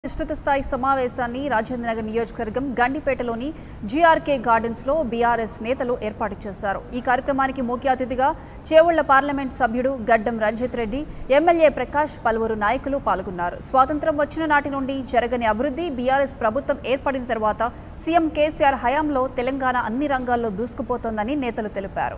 విస్తృత స్థాయి సమావేశాన్ని రాజేంద్రనగర్ నియోజకవర్గం గండిపేటలోని జీఆర్కే గార్డెన్స్ లో బీఆర్ఎస్ నేతలు ఏర్పాటు చేశారు ఈ కార్యక్రమానికి ముఖ్య అతిథిగా చేవుళ్ల పార్లమెంట్ సభ్యుడు గడ్డం రంజిత్ రెడ్డి ఎమ్మెల్యే ప్రకాష్ పలువురు నాయకులు పాల్గొన్నారు స్వాతంత్రం వచ్చిన నాటి నుండి జరగని అభివృద్ధి బీఆర్ఎస్ ప్రభుత్వం ఏర్పడిన తర్వాత సీఎం కేసీఆర్ హయాంలో తెలంగాణ అన్ని రంగాల్లో దూసుకుపోతోందని నేతలు తెలిపారు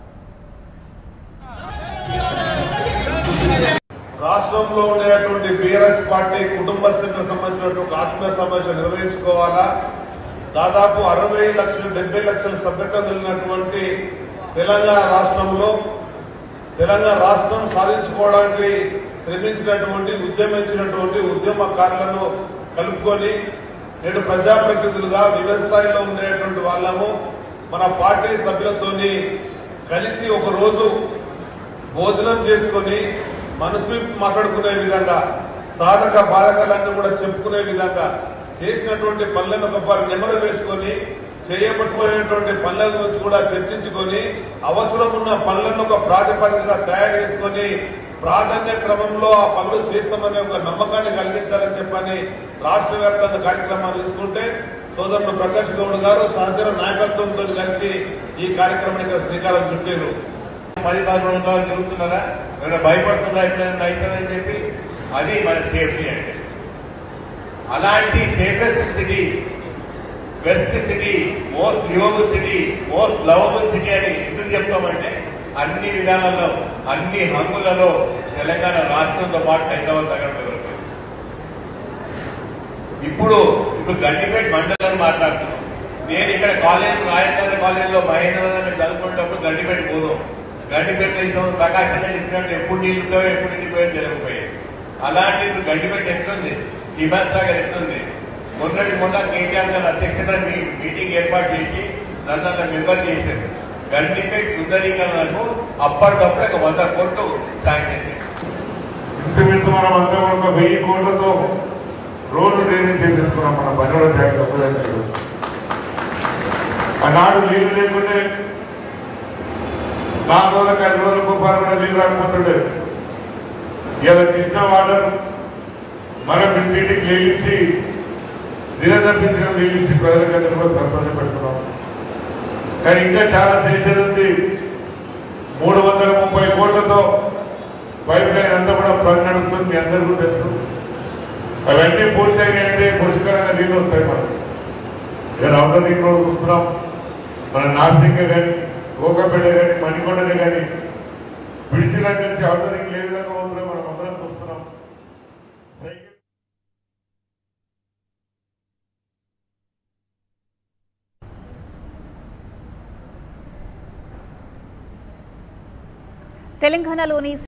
రాష్ట్రంలో ఉండేటువంటి బీఆర్ఎస్ పార్టీ కుటుంబ సభ్యులకు సంబంధించినటువంటి ఒక ఆత్మీయ సమావేశం నిర్వహించుకోవాలా దాదాపు అరవై లక్షలు డెబ్బై లక్షల సభ్యత కలిగినటువంటి తెలంగాణ రాష్ట్రంలో తెలంగాణ రాష్ట్రం సాధించుకోవడానికి శ్రమించినటువంటి ఉద్యమించినటువంటి ఉద్యమకారులను కలుపుకొని నేడు ప్రజాప్రతినిధులుగా వివిధ స్థాయిలో ఉండేటువంటి వాళ్ళము మన పార్టీ సభ్యులతోని కలిసి ఒక రోజు భోజనం చేసుకొని మనసు విప్పి మాట్లాడుకునే విధంగా సాధక బాధకాలన్నీ కూడా చెప్పుకునే విధంగా చేసినటువంటి పనులను ఒక నెమరు వేసుకొని చేయబట్టుకునేటువంటి పనుల గురించి కూడా చర్చించుకొని అవసరం ఉన్న పనులను ఒక ప్రాతిపదికగా తయారు చేసుకొని ప్రాధాన్య క్రమంలో ఆ పనులు చేస్తామనే ఒక నమ్మకాన్ని కలిగించాలని చెప్పని రాష్ట్ర వ్యాప్తంగా కార్యక్రమాలు తీసుకుంటే సోదరుడు ప్రకాష్ గౌడ్ గారు సహచర నాయకత్వంతో కలిసి ఈ కార్యక్రమానికి శ్రీకారం చుట్టారు పది పదకొండు సంవత్సరాలు తిరుగుతున్నారా ఏమైనా భయపడుతున్నారా ఎప్పుడైనా అవుతుందని చెప్పి అది మన సేఫ్టీ అంటే అలాంటి safest city best city most livable city most lovable city అని ఎందుకు చెప్తామంటే అన్ని విధానాల్లో అన్ని హంగులలో తెలంగాణ రాష్ట్రంతో పాటు హైదరాబాద్ దగ్గర పెరుగుతుంది ఇప్పుడు ఇప్పుడు గండిపేట మండలం మాట్లాడుతున్నాం నేను ఇక్కడ కాలేజ్ రాజేంద్ర కాలేజీలో మహేంద్ర నగర్ చదువుకునేటప్పుడు గండిపేట పోదాం గండిపేట ఇంతకుముందు ప్రకాశం చెప్పినట్టు ఎప్పుడు నీళ్ళు ఉంటాయో ఎప్పుడు నిండిపోయో తెలియకపోయాయి అలాంటి ఇప్పుడు గండిపేట ఎట్లుంది హిమాయత్ నగర్ ఎట్లుంది మొన్నటి మొన్న కేటీఆర్ గారు అధ్యక్షత మీ- మీటింగ్ ఏర్పాటు చేసి నన్ను అంత మెంబర్ చేశారు గండిపేట సుందరీకరణకు అప్పటికప్పుడు ఒక వంద కోట్లు శాంక్షన్ చేశారు ఇంచుమించు మనం అందరం ఒక వెయ్యి కోట్లతో రోడ్లు డ్రైనేజ్ చేసేసుకున్నాం మన బంగారు జాగ్రత్త ఆనాడు నీళ్లు లేకుంటే నాలుగు రోజులకు ఐదు రోజులకు రూపాయలు కూడా నీళ్ళు రాకపోతుండే ఇలా కృష్ణ వాటర్ మనం ఇంటింటికి నీళ్ళించి దినదర్పించిన నీళ్ళించి ప్రజలకు కూడా సంతోషం పెడుతున్నాం కానీ ఇంకా చాలా చేసేది ఉంది మూడు వందల ముప్పై కోట్లతో పైప్ లైన్ అంతా కూడా పని నడుస్తుంది మీ అందరికీ తెలుసు అవన్నీ పూర్తయినాయంటే పుష్కరంగా నీళ్ళు వస్తాయి మనకి ఇక అవుటర్ రింగ్ రోడ్ చూస్తున్నాం మన నార్సింగ్ కానీ గోకపేట కానీ మణికొండనే కానీ పిడిచిల నుంచి అవుటర్ రింగ్ ఏ విధంగా ఉందో మనం అందరం చూస్తున్నాం సైకిల్ తెలంగాణలోని